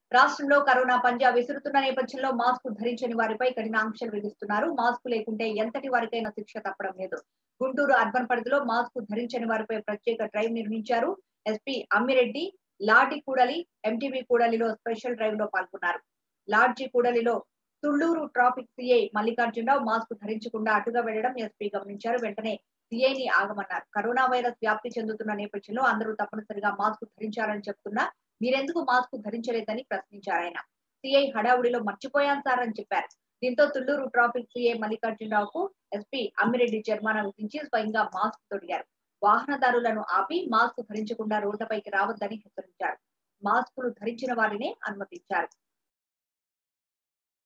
రాష్ట్రంలో కరోనా పంజా విసురుతున్న నేపథ్యంలో మాస్క్ ధరించని వారిపై కఠిన ఆంక్షలు విధిస్తున్నారు మాస్క్ లేకుంటే ఎంతటి వారికైనా శిక్ష తప్పడం లేదు గుంటూరు అర్బన్ పరిధిలో మాస్క్ ధరించని వారిపై ప్రత్యేక డ్రైవ్ నిర్మించారు ఎస్పీ అమ్మిరెడ్డి లాటి కూడలి ఎంటీబీ కూడలిలో స్పెషల్ డ్రైవ్ లో పాల్గొన్నారు లాడ్జి కూడలిలో Thullur traffic CI Mallikarjuna Rao mask ధరించకుండా అటుగా వెళ్లడం ఎస్పీ గమనించారు వెంటనే సిఐని ఆగమన్నారు కరోనా వైరస్ వ్యాప్తి చెందుతున్న నేపథ్యంలో అందరూ తప్పనిసరిగా మాస్క్ ధరించాలని చెప్తున్నా మీరెందుకు మాస్క్ ధరించలేదని ప్రశ్నించారు ఆయన సిఐ హడావుడిలో మర్చిపోయాను సార్ అని చెప్పారు దీంతో తుళ్లూరు ట్రాఫిక్ సిఐ మల్లికార్జునరావుకు ఎస్పీ అమ్మిరెడ్డి జరిమానా విధించి స్వయంగా మాస్క్ తొడిగారు వాహనదారులను ఆపి మాస్క్ ధరించకుండా రోడ్లపైకి రావద్దని హెచ్చరించారు మాస్కులు ధరించిన వారినే అనుమతించారు